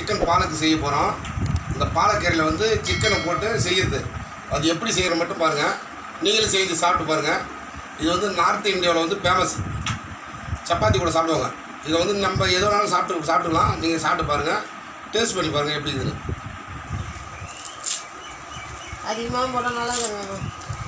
chicken பாலக்கு செய்ய போகிறோம் இந்த பாலக்கீரையில் வந்து சிக்கனை போட்டு செய்யுது அது எப்படி செய்கிற மட்டும் பாருங்கள் நீங்களும் செய்து சாப்பிட்டு பாருங்கள் இது வந்து நார்த் இந்தியாவில் வந்து ஃபேமஸ் சப்பாத்தி கூட சாப்பிடுவாங்க இதை வந்து நம்ம எது வேணாலும் சாப்பிட்டு சாப்பிட்டுக்கலாம் நீங்கள் சாப்பிட்டு பாருங்கள் டேஸ்ட் பண்ணி பாருங்கள் எப்படி இருக்குதுன்னு அதிகமாக போட்டால் நல்லா இருக்கும்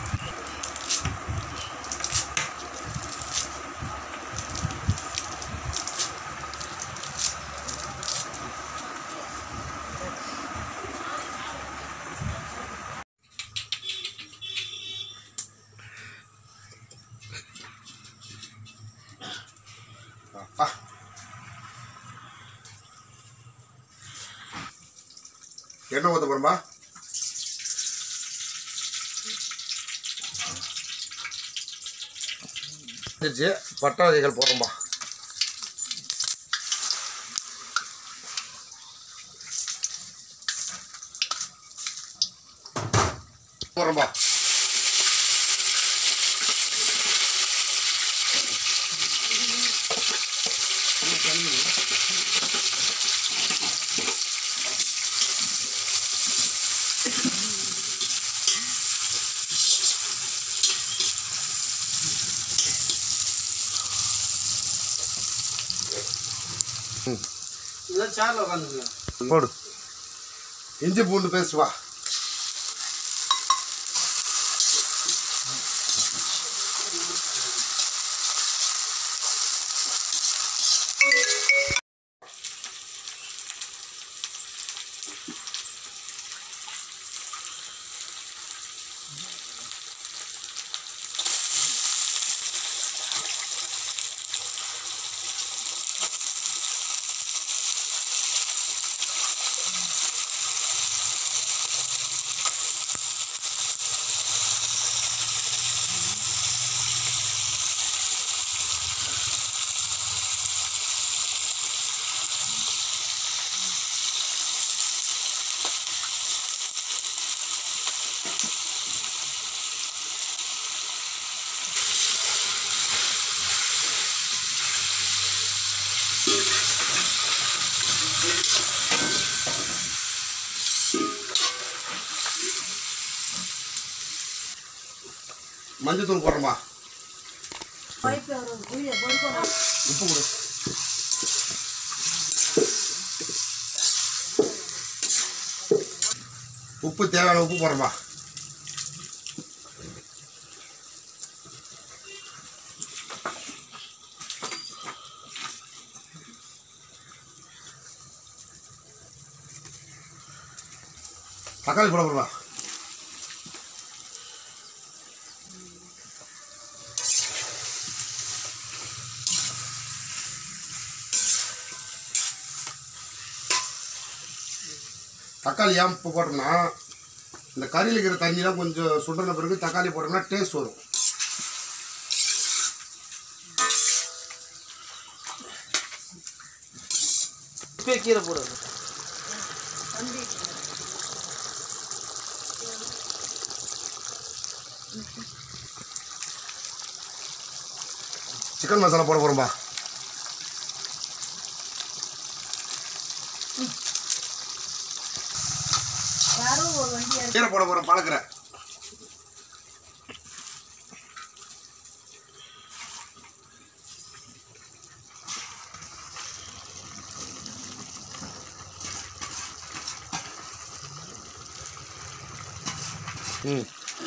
அப்பா எண்ணெய் ஊற்ற போகிறோம்பா சரிச்சு பட்டை வகைகள் போடுறோம்பா போடுறோம்பா இதெல்லாம் சேர்ல உட்காந்துக்கலாம் போடு இஞ்சி பூண்டு பேஸ்ட் வா மஞ்சள் தூள் போடுறோம்பா பைப்பு வரும் வீடியோ பொறுக்கணும் உப்பு கொடு உப்பு தேவையான உப்பு போடுறோம்பா தக்காளி போட போடுவா தக்காளி ஏன் இப்போ போட்டோம்னா இந்த கறியில் இருக்கிற தண்ணிலாம் கொஞ்சம் சுண்டன பிறகு தக்காளி போட்டோம்னா டேஸ்ட் வரும் இப்பயே கீரை போடுறது சிக்கன் மசாலா போட போகிறோம்பா யாரும் ஒரு வண்டியா கீரை போட போகிறோம் பழக்கிறேன் ம்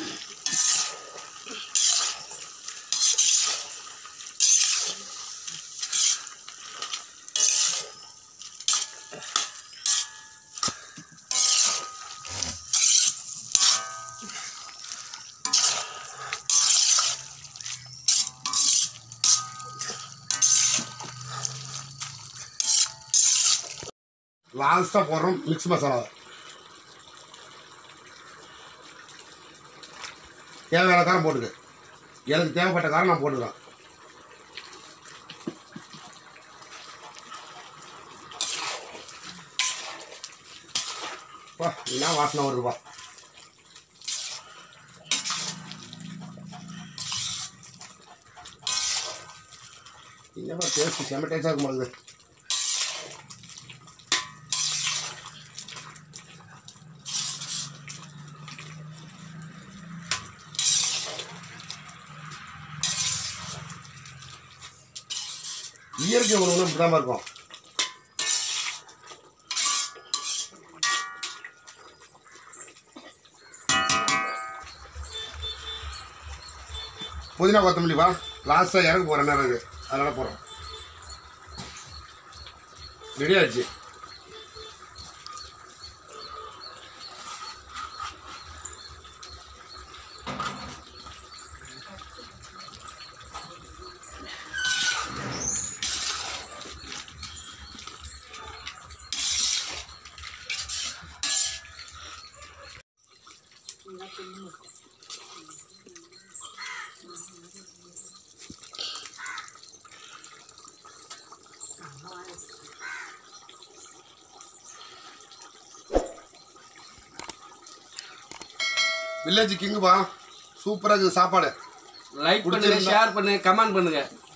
லாஸ்ட்டாக போடுறோம் மிக்ஸ் மசாலா தேவையான காரம் போட்டுக்க எனக்கு தேவைப்பட்ட காரம் நான் போட்டுக்கிறேன் பா என்ன வாசனை வருதுப்பா என்னப்பா டேஸ்ட் செம்ம டேஸ்டாக இருக்க மாட்டேங்குது இயற்கை உணவுனா இப்படி தான் இருக்கும் புதினா கொத்தமல்லி வா லாஸ்ட்டாக இறங்க போகிற நேரம் இது அதனால் போகிறோம் ரெடி ஆயிடுச்சு வில்லேஜ் கிங்குப்பா சூப்பராக இருக்குது சாப்பாடு லைக் பண்ணுங்க பிடிச்சிருந்தா- ஷேர் பண்ணுங்க கமெண்ட் பண்ணுங்க